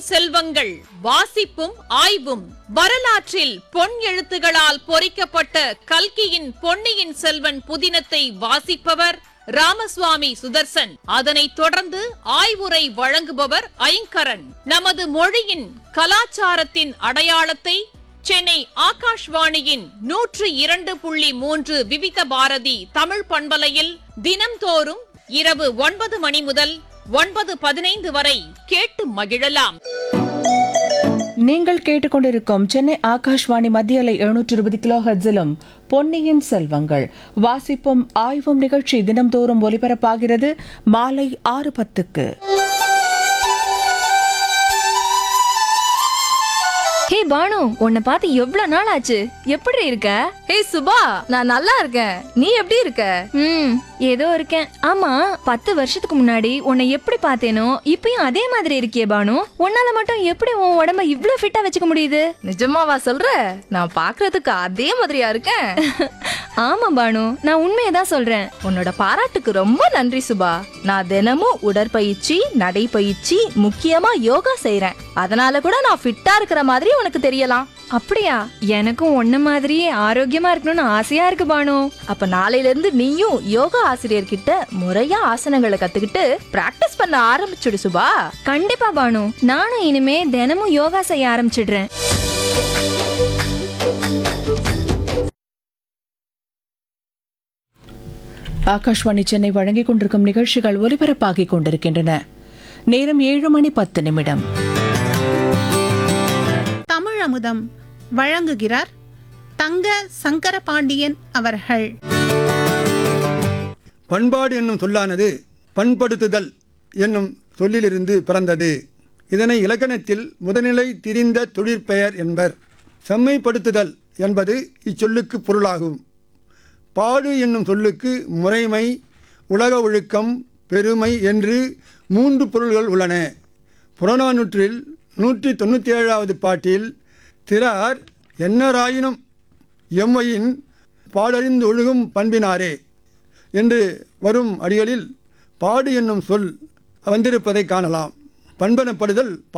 செல்வங்கள் வாசிப்பும் ஆய்வும் வரலாற்றில் பொன் எழுத்துகளால் பொறிக்கப்பட்ட கல்கியின் பொன்னியின் செல்வன் புதினத்தை வாசிப்பவர் ராமசுவாமி சுதர்சன் அதனைத் தொடர்ந்து ஆய்வுரை வழங்குபவர் ஐங்கரன் நமது மொழியின் கலாச்சாரத்தின் அடையாளத்தை சென்னை ஆகாஷ்வாணியின் நூற்று இரண்டு புள்ளி மூன்று விவித பாரதி தமிழ் பண்பலையில் தினம்தோறும் இரவு ஒன்பது மணி முதல் ஒன்பது பதினைந்து வரை கேட்டு மகிழலாம் நீங்கள் கேட்டுக்கொண்டிருக்கும் சென்னை ஆகாஷ்வாணி மத்திய அலை எழுநூற்று இருபது கிலோ ஹெர்ட்ஸிலும் பொன்னியின் செல்வங்கள் வாசிப்பும் ஆய்வும் நிகழ்ச்சி தினம்தோறும் ஒலிபரப்பாகிறது மாலை ஆறு பத்துக்கு ஹே பானு உன்னை பார்த்து எவ்வளவு நாள் ஆச்சு எப்படி இருக்க ஹே சுபா நான் நல்லா இருக்கேன் நீ எப்படி இருக்க ம் ஏதோ இருக்கேன் ஆமா பத்து வருஷத்துக்கு முன்னாடி உன்னை எப்படி பார்த்தேனோ இப்பயும் அதே மாதிரி இருக்கியே பானு உன்னால மட்டும் எப்படி உன் உடம்ப இவ்ளோ ஃபிட்டா வச்சுக்க முடியுது நிஜமாவா சொல்ற நான் பாக்குறதுக்கு அதே மாதிரியா இருக்கேன் ஆமா பானு நான் உண்மையை தான் சொல்றேன் உன்னோட பாராட்டுக்கு ரொம்ப நன்றி சுபா நான் தினமும் உடற்பயிற்சி நடைப்பயிற்சி முக்கியமா யோகா செய்றேன் அதனால கூட நான் ஃபிட்டா இருக்கிற மாதிரி உனக்கு தெரியலாம் அப்படியா எனக்கும் உன்ன மாதிரியே ஆரோக்கியமா இருக்கணும்னு ஆசையா இருக்கு பானு அப்ப நாளையில இருந்து நீயும் யோகா ஆசிரியர்கிட்ட முறையா ஆசனங்களை கத்துக்கிட்டு பிராக்டிஸ் பண்ண ஆரம்பிச்சுடு சுபா கண்டிப்பா பானு நானும் இனிமே தினமும் யோகா செய்ய ஆரம்பிச்சிடுறேன் ஆகாஷ்வாணி சென்னை வழங்கிக் கொண்டிருக்கும் நிகழ்ச்சிகள் ஒலிபரப்பாகிக் கொண்டிருக்கின்றன நேரம் ஏழு மணி பத்து நிமிடம் தமிழ் அமுதம் வழங்குகிறார் தங்க சங்கரபாண்டியன் அவர்கள் பண்பாடு என்னும் சொல்லானது பண்படுத்துதல் என்னும் சொல்லிலிருந்து பிறந்தது இதனை இலக்கணத்தில் முதல்நிலை திரிந்த தொழிற்பெயர் என்பர் செம்மைப்படுத்துதல் என்பது இச்சொல்லுக்கு பொருளாகும் பாடு என்னும் சொல்லுக்கு முறைமை உலக ஒழுக்கம் பெருமை என்று மூன்று பொருள்கள் உள்ளன புறநானூற்றில் நூற்றி தொண்ணூற்றி ஏழாவது பாட்டில் திறார் என்னராயினும் எம்மையின் பாடறிந்து ஒழுகும் பண்பினாரே என்று வரும் அடிகளில் பாடு என்னும் சொல் வந்திருப்பதை காணலாம் பண்பனப்படுதல்